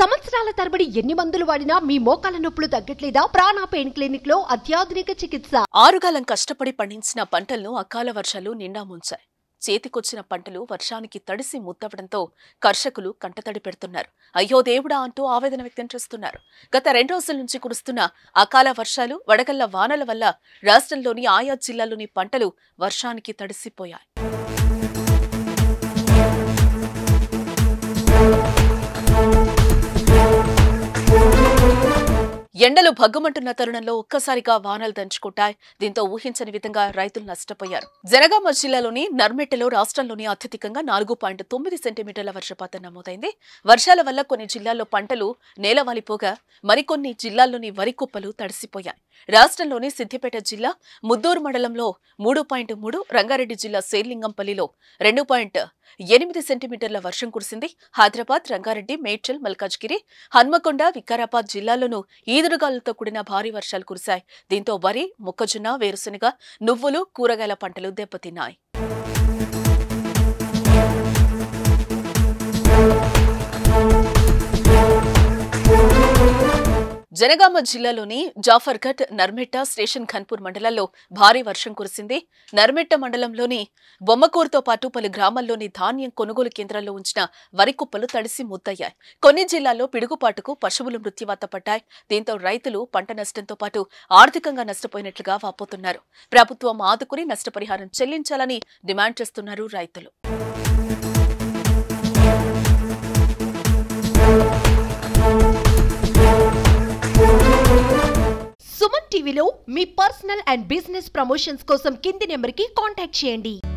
సంవత్సరాల తరబడి ఎన్ని మందులు వాడినా మీ మోకాల నొప్పులు తగ్గట్లేదా ప్రాణ పెయిన్ క్లినిక్ లో అత్యాధునిక చికిత్స ఆరుగాలం కష్టపడి పండించిన పంటలను అకాల వర్షాలు నిండా ముంచాయి చేతికొచ్చిన పంటలు వర్షానికి తడిసి ముద్దవడంతో కర్షకులు కంటతడి పెడుతున్నారు అయ్యో దేవుడా అంటూ ఆవేదన వ్యక్తం చేస్తున్నారు గత రెండు రోజుల నుంచి కురుస్తున్న అకాల వర్షాలు వడగళ్ల వానల వల్ల రాష్ట్రంలోని ఆయా జిల్లాల్లోని పంటలు వర్షానికి తడిసిపోయాయి ఎండలు భగ్గుమంటున్న తరుణంలో ఒక్కసారిగా వానలు దంచుకుంటాయి దీంతో ఊహించని విధంగా రైతులు నష్టపోయారు జనగామ జిల్లాలోని నర్మెట్టలో రాష్ట్రంలోని అత్యధికంగా నాలుగు పాయింట్ తొమ్మిది సెంటీమీటర్ల వర్షపాతం నమోదైంది వర్షాల వల్ల కొన్ని జిల్లాల్లో పంటలు నేలవాలిపోగా మరికొన్ని జిల్లాల్లోని వరి కుప్పలు తడిసిపోయాయి రాష్ట్రంలోని సిద్దిపేట జిల్లా ముద్దూరు మండలంలో మూడు పాయింట్ మూడు రంగారెడ్డి జిల్లా శేర్లింగంపల్లిలో రెండు పాయింట్ ఎనిమిది సెంటీమీటర్ల వర్షం కురిసింది హైదరాబాద్ రంగారెడ్డి మేడ్చల్ మల్కాజ్గిరి హన్మకొండ వికారాబాద్ జిల్లాల్లోనూ ఈదురుగాలులతో కూడిన భారీ వర్షాలు కురిశాయి దీంతో వరి మొక్కజొన్న వేరుశనగ నువ్వులు కూరగాయల పంటలు దెబ్బతిన్నాయి జనగామ జిల్లాలోని జాఫర్ఘట్ నర్మెట్ట స్టేషన్ ఖన్పూర్ మండలాల్లో భారీ వర్షం కురిసింది నర్మెట్ట మండలంలోని బొమ్మకూరుతో పాటు పలు గ్రామాల్లోని ధాన్యం కొనుగోలు కేంద్రాల్లో ఉంచిన వరి కుప్పలు తడిసి ముద్దయ్యాయి కొన్ని జిల్లాల్లో పిడుగుపాటుకు పశువులు మృత్యువాత పడ్డాయి దీంతో రైతులు పంట నష్టంతో పాటు ఆర్థికంగా నష్టపోయినట్లుగా వాపోతున్నారు ప్రభుత్వం ఆదుకుని నష్టపరిహారం చెల్లించాలని డిమాండ్ చేస్తున్నారు రైతులు సుమన్ టీవీలో మీ పర్సనల్ అండ్ బిజినెస్ ప్రమోషన్స్ కోసం కింది నెంబర్ కి కాంటాక్ట్ చేయండి